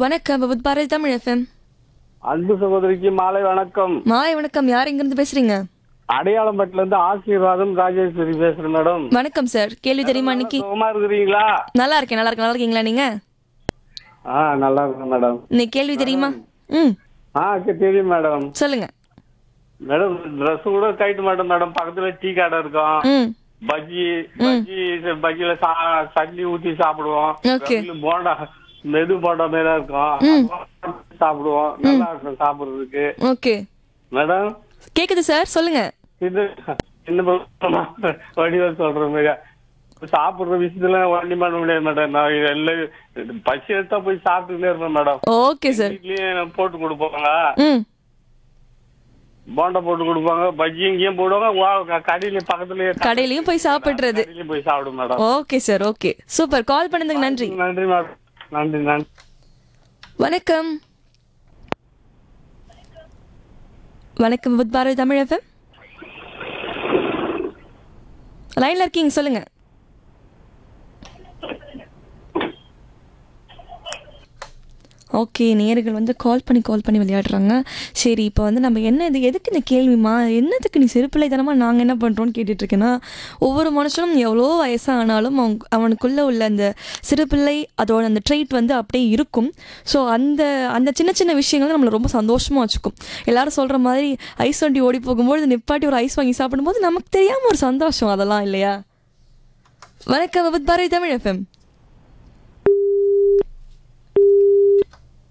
வணக்கம் with Bharathi Tamil FM அன்பு சகோதரிக்கு மாலை வணக்கம் மாலை வணக்கம் யார் இங்கிருந்து பேசுறீங்க அடையாளம்பட்டில இருந்து ஆசீர்வாதம் ராஜேஸ்வரி பேசுறேன் மேடம் வணக்கம் சார் கேள்வி தெரியுமா இன்னைக்கு சுகமா இருக்கிறீங்களா நல்லா இருக்கேன் நல்லா இருக்கேன் நல்லா இருக்கீங்களா நீங்க ஆ நல்லா இருக்கேன் மேடம் இன்னைக்கு கேள்வி தெரியுமா ம் ஆ சரி, தெரியும் மேடம் சொல்லுங்க மேடம் ட்ரெஸ் கூட கைட்டு மாட்டோம் மேடம் பக்கத்துல டீ கடை இருக்கும் ம் பஜ்ஜி பஜ்ஜி பஜ்ஜில சா- சட்னி ஊத்தி சாப்பிடுவோம் Okay. ரவில் போண்டா மெது போண்டா மேல இருக்கும் சாப்பிடுவோம் நல்லா இருக்கும் சாப்பிடுறதுக்கு ஓகே மேடம் கேக்குது சார் சொல்லுங்க இது என்ன வடிவா சொல்ற மாதிரி சாப்பிடுற விஷயத்துல வண்டி பண்ண முடியாது மேடம் நான் எல்லாம் பசி எடுத்தா போய் சாப்பிட்டுட்டே இருப்பேன் மேடம் ஓகே சார் வீட்லயும் போட்டு கொடுப்பாங்க ம் போண்டா போட்டு கொடுப்பாங்க பஜ்ஜி இங்கேயும் போடுவாங்க வா- கடையில பக்கத்துலயே கடையிலயும் போய் சாப்பிடுறது கடையிலயும் போய் சாப்பிடும் madam okay sir okay super call பண்ணதுக்கு நன்றி நன்றி மேடம் நன்றி நன்றி வணக்கம் வணக்கம் வித் பாரதி தமிழ் எஃப்எம் லைன்ல இருக்கீங்க சொல்லுங்க ஓகே நேர்கள் வந்து கால் பண்ணி கால் பண்ணி விளையாடுறாங்க சரி இப்போ வந்து நம்ம என்ன இது எதுக்கு இந்த கேள்விமா என்னத்துக்கு நீ சிறுபிள்ளைத்தனமாக நாங்கள் என்ன பண்ணுறோன்னு கேட்டுட்டு இருக்கேன்னா ஒவ்வொரு மனுஷனும் எவ்வளோ வயசானாலும் அவங்க அவனுக்குள்ளே உள்ள அந்த சிறுபிள்ளை அதோட அந்த ட்ரெயிட் வந்து அப்படியே இருக்கும் ஸோ அந்த அந்த சின்ன சின்ன விஷயங்கள் நம்மளை ரொம்ப சந்தோஷமாக வச்சுக்கும் எல்லாரும் சொல்கிற மாதிரி ஐஸ் வண்டி ஓடி போகும்போது நிப்பாட்டி ஒரு ஐஸ் வாங்கி சாப்பிடும்போது நமக்கு தெரியாமல் ஒரு சந்தோஷம் அதெல்லாம் இல்லையா வணக்கம் வித் பாரதி தமிழ் எஃப்எம்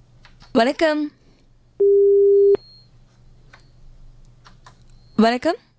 வணக்கம் வணக்கம்